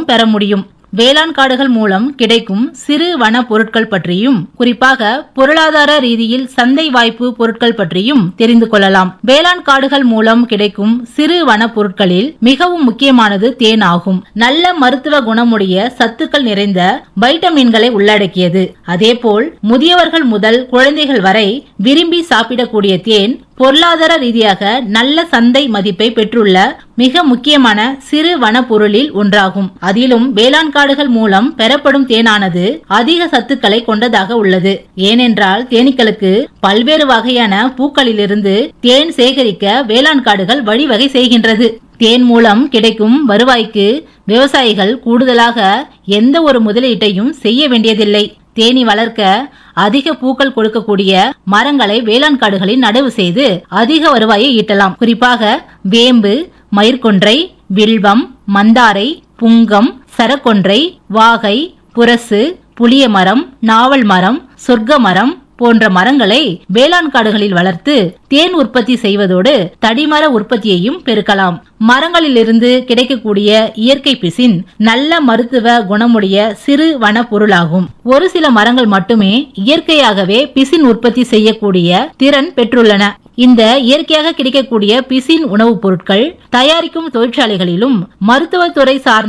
லாபமும் பெற முடியும் வேளாண் காடுகள் மூலம் கிடைக்கும் சிறு வன பொருட்கள் பற்றியும் குறிப்பாக பொருளாதார ரீதியில் சந்தை வாய்ப்பு பொருட்கள் பற்றியும் தெரிந்து கொள்ளலாம் வேளாண் காடுகள் மூலம் கிடைக்கும் சிறு வன பொருட்களில் மிகவும் முக்கியமானது தேன் ஆகும் நல்ல மருத்துவ குணமுடைய சத்துக்கள் நிறைந்த வைட்டமின்களை உள்ளடக்கியது அதேபோல் முதியவர்கள் முதல் குழந்தைகள் வரை விரும்பி சாப்பிடக்கூடிய தேன் பொருளாதார ரீதியாக நல்ல சந்தை மதிப்பை பெற்றுள்ள மிக முக்கியமான சிறு வனப்பொருளில் ஒன்றாகும் அதிலும் வேளாண் காடுகள் மூலம் பெறப்படும் தேனானது அதிக சத்துக்களை கொண்டதாக உள்ளது ஏனென்றால் தேனீக்களுக்கு பல்வேறு வகையான பூக்களிலிருந்து தேன் சேகரிக்க வேளாண் காடுகள் வழிவகை செய்கின்றது தேன் மூலம் கிடைக்கும் வருவாய்க்கு விவசாயிகள் கூடுதலாக எந்த ஒரு முதலீட்டையும் செய்ய வேண்டியதில்லை தேனி வளர்க்க அதிக பூக்கள் கொடுக்கக்கூடிய மரங்களை வேளாண் காடுகளில் நடவு செய்து அதிக வருவாயை ஈட்டலாம் குறிப்பாக வேம்பு மயிர்கொன்றை வில்வம் மந்தாரை புங்கம் சரக்கொன்றை வாகை புரசு புளிய மரம் நாவல் மரம் சொர்க்க மரம் போன்ற மரங்களை வேளாண் காடுகளில் வளர்த்து தேன் உற்பத்தி செய்வதோடு தடிமர உற்பத்தியையும் பெருக்கலாம் மரங்களிலிருந்து கிடைக்கக்கூடிய இயற்கை பிசின் நல்ல மருத்துவ குணமுடைய சிறு வன பொருளாகும் ஒரு சில மரங்கள் மட்டுமே இயற்கையாகவே பிசின் உற்பத்தி செய்யக்கூடிய திறன் பெற்றுள்ளன இந்த இயற்கையாக கிடைக்கக்கூடிய பிசின் உணவுப் பொருட்கள் தயாரிக்கும் தொழிற்சாலைகளிலும் மருத்துவத்துறை சார்ந்த